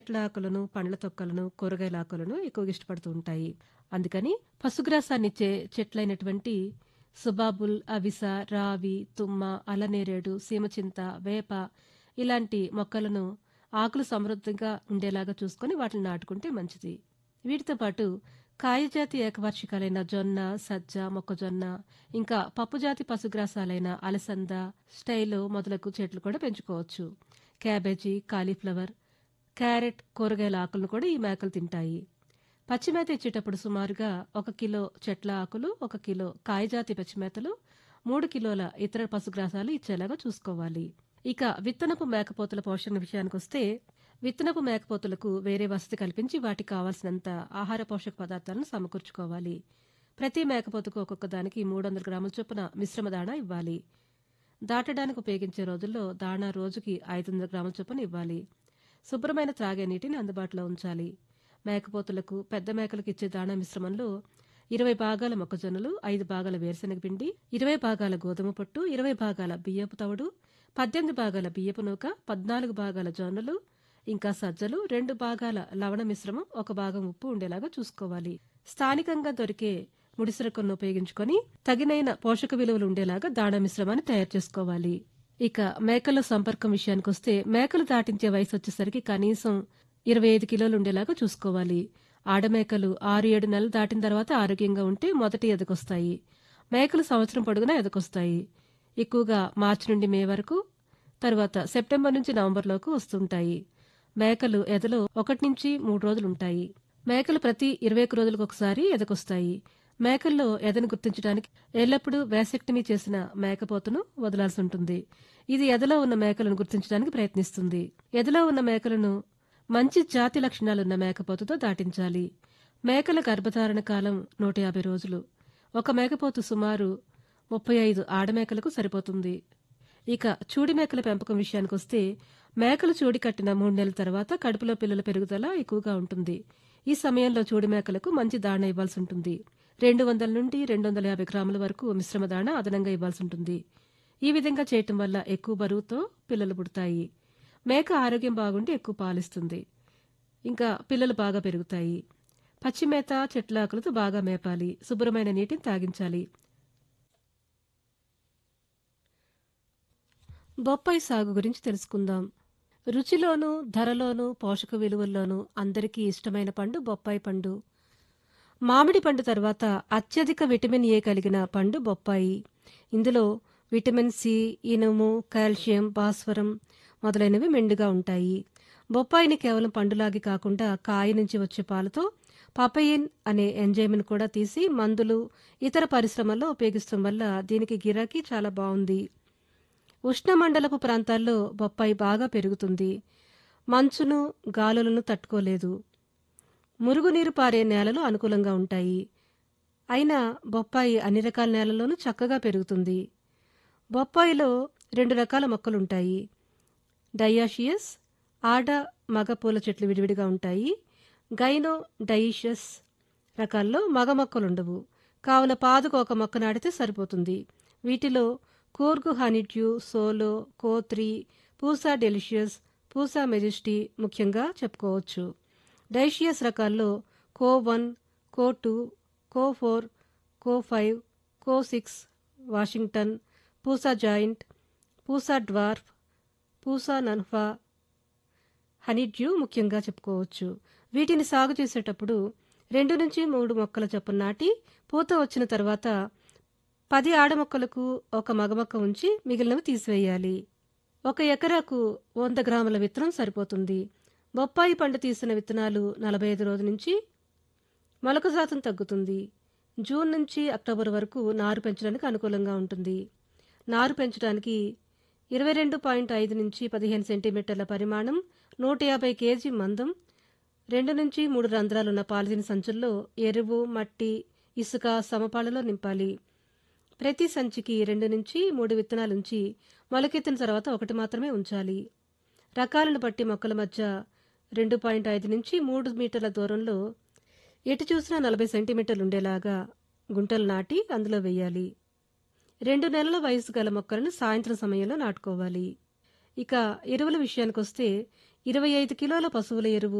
చెట్ల ఆకులను, పండ్ల తొక్కలను, కూరగాయల ఆకులను ఎక్కువగా ఇష్టపడుతూ ఉంటాయి. అందుకని పశుగ్రాసాన్నిచ్చే చెట్లైనటువంటి సుబాబుల్, అవిస, రావి, తుమ్మ, అల్లనేరేడు, సీమచింత, వేప ఇలాంటి మొక్కలను ఆకులు సమృద్ధిగా ఉండేలాగా చూసుకొని వాటిని నాటుకుంటే మంచిది. వీటితో పాటు కాయజాతి ఏకవార్షికాలైన జొన్న, సజ్జ, మొక్కజొన్న, ఇంకా పప్పుజాతి పశుగ్రాసాలైన అలసంద, స్టైలో మొదలగు చెట్లు కూడా పెంచుకోవచ్చు. క్యాబేజీ, కాలీఫ్లవర్, క్యారెట్ కూరగాయల ఆకులను కూడా ఈ మేకలు తింటాయి. పచ్చిమేత ఇచ్చేటప్పుడు సుమారుగా ఒక కిలో చెట్ల ఆకులు, ఒక కిలో కాయజాతి పచ్చిమేతలు, మూడు కిలోల ఇతర పశుగ్రాసాలు ఇచ్చేలాగా చూసుకోవాలి. ఇక విత్తనపు మేకపోతుల పోషణ విషయానికొస్తే విత్తనపు మేకపోతులకు వేరే వసతి కల్పించి వాటికి కావాల్సినంత ఆహార పోషక పదార్థాలను సమకూర్చుకోవాలి. ప్రతి మేకపోతుకు ఒక్కొక్క దానికి మూడు వందల గ్రాముల చొప్పున మిశ్రమ దాణా ఇవ్వాలి. దాటడానికి ఉపయోగించే రోజుల్లో దాణా రోజుకి ఐదు వందల గ్రాముల చొప్పున ఇవ్వాలి. శుభ్రమైన త్రాగే నీటిని అందుబాటులో ఉంచాలి. మేకపోతులకు పెద్ద మేకలకు ఇచ్చే దాణా మిశ్రమంలో ఇరవై భాగాల మొక్కజొన్నలు, ఐదు భాగాల వేరుశనగ పిండి, ఇరవై భాగాల గోధుమ పొట్టు, ఇరవై భాగాల బియ్యపు తవుడు, పద్దెనిమిది భాగాల బియ్యపు నూక, పద్నాలుగు భాగాల జొన్నలు, ఇంకా సజ్జలు, రెండు భాగాల లవణ మిశ్రమం, ఒక భాగం ఉప్పు ఉండేలాగా చూసుకోవాలి. స్థానికంగా దొరికే ముడిసరుకులను ఉపయోగించుకొని తగినైన పోషక విలువలు ఉండేలాగా దాణా మిశ్రమాన్ని తయారు చేసుకోవాలి. ఇక మేకల సంపర్కం విషయానికొస్తే మేకలు దాటించే వయసు వచ్చేసరికి కనీసం ఇరవై ఐదు కిలోలు ఉండేలాగా చూసుకోవాలి. ఆడమేకలు ఆరు ఏడు నెలలు దాటిన తర్వాత ఆరోగ్యంగా ఉంటే మొదటి ఎదకొస్తాయి. మేకలు సంవత్సరం పొడుగునా ఎదకొస్తాయి. ఎక్కువగా మార్చి నుండి మే వరకు, తరువాత సెప్టెంబర్ నుంచి నవంబర్లోకి వస్తుంటాయి. మేకలు ఎదలో ఒకటి నుంచి మూడు రోజులుంటాయి. మేకలు ప్రతి ఇరవై ఒక్క రోజులకు ఒకసారి ఎదకొస్తాయి. మేకల్లో ఎదను గుర్తించడానికి ఎల్లప్పుడూ వేసెక్టమీ చేసిన మేకపోతును వదలాల్సి ఉంటుంది. ఇది ఎదలో ఉన్న మేకలను గుర్తించడానికి ప్రయత్నిస్తుంది. ఎదలో ఉన్న మేకలను మంచి జాతి లక్షణాలున్న మేకపోతుతో దాటించాలి. మేకల గర్భధారణ కాలం నూట యాభై రోజులు. ఒక మేకపోతు సుమారు ముప్పై ఐదు ఆడమేకలకు సరిపోతుంది. ఇక చూడి మేకల పెంపకం విషయానికొస్తే మేకలు చూడి కట్టిన మూడు నెలల తర్వాత కడుపులో పిల్లల పెరుగుదల ఎక్కువగా ఉంటుంది. ఈ సమయంలో చూడి మేకలకు మంచి దాణా ఇవ్వాల్సి ఉంటుంది. రెండు వందల నుండి రెండు వందల యాభై గ్రాముల వరకు మిశ్రమ దాణా అదనంగా ఇవ్వాల్సి ఉంటుంది. ఈ విధంగా చేయటం వల్ల ఎక్కువ బరువుతో పిల్లలు పుడతాయి. మేక ఆరోగ్యం బాగుండి ఎక్కువ పాలిస్తుంది. ఇంకా పిల్లలు బాగా పెరుగుతాయి. పచ్చిమేత, చెట్ల ఆకులతో బాగా మేపాలి. శుభ్రమైన నీటిని తాగించాలి. బొప్పాయి సాగు గురించి తెలుసుకుందాం. రుచిలోనూ, ధరలోనూ, పోషక విలువల్లోనూ అందరికీ ఇష్టమైన పండు బొప్పాయి పండు. మామిడి పండు తర్వాత అత్యధిక విటమిన్ ఏ కలిగిన పండు బొప్పాయి. ఇందులో విటమిన్ సి, ఇనుము, కాల్షియం, భాస్వరం మొదలైనవి మెండుగా ఉంటాయి. బొప్పాయిని కేవలం పండులాగే కాకుండా కాయ నుంచి వచ్చే పాలతో పపయిన్ అనే ఎంజైమ్ను కూడా తీసి మందులు, ఇతర పరిశ్రమల్లో ఉపయోగిస్తాం వల్ల దీనికి గిరాకీ చాలా బావుంది. ఉష్ణమండలపు ప్రాంతాల్లో బొప్పాయి బాగా పెరుగుతుంది. మంచును, గాలులను తట్టుకోలేదు. మురుగునీరు పారే నేలలు అనుకూలంగా ఉంటాయి. అయినా బొప్పాయి అన్ని రకాల నేలల్లోనూ చక్కగా పెరుగుతుంది. బొప్పాయిలో రెండు రకాల మొక్కలుంటాయి. డయాషియస్ ఆడ, మగ పూల చెట్లు విడివిడిగా ఉంటాయి. గైనో డయిషస్ రకాల్లో మగ మొక్కలుండవు. కావున పాదుకు ఒక మొక్క నాటితే సరిపోతుంది. వీటిలో Coorg honeydew, solo, co three, Pusa delicious, Pusa majesty ముఖ్యంగా చెప్పుకోవచ్చు. డైషియస్ రకాల్లో co one, co two, co four, co five, co six, Washington, Pusa giant, Pusa dwarf, Pusa Nanha, honeydew ముఖ్యంగా చెప్పుకోవచ్చు. వీటిని సాగు చేసేటప్పుడు రెండు నుంచి మూడు మొక్కల చొప్పున నాటి పూత వచ్చిన తర్వాత పది ఆడ మొక్కలకు ఒక మగ మొక్క ఉంచి మిగిలినవి తీసివేయాలి. ఒక ఎకరాకు వంద గ్రాముల విత్తనం సరిపోతుంది. బొప్పాయి పండు తీసిన విత్తనాలు నలభై ఐదు రోజుల నుంచి మొలక శాతం తగ్గుతుంది. జూన్ నుంచి అక్టోబర్ వరకు నారు పెంచడానికి అనుకూలంగా ఉంటుంది. నారు పెంచడానికి ఇరవై రెండు పాయింట్ ఐదు నుంచి పదిహేను సెంటీమీటర్ల పరిమాణం, నూట యాభై కేజీ మందం, రెండు నుంచి మూడు రంధ్రాలున్న పాలిథిన్ సంచుల్లో ఎరువు, మట్టి, ఇసుక సమపాళ్లలో నింపాలి. ప్రతి సంచికి రెండు నుంచి మూడు విత్తనాలుంచి మొలకెత్తిన తర్వాత ఒకటి మాత్రమే ఉంచాలి. రకాలను బట్టి మొక్కల మధ్య రెండు పాయింట్ ఐదు నుంచి మూడు మీటర్ల దూరంలో ఎటు చూసినా నలభై సెంటీమీటర్లు ఉండేలాగా గుంటలు నాటి అందులో వేయాలి. రెండు నెలల వయసు గల మొక్కలను సాయంత్రం సమయంలో నాటుకోవాలి. ఇక ఎరువుల విషయానికొస్తే ఇరవై ఐదు కిలోల పశువుల ఎరువు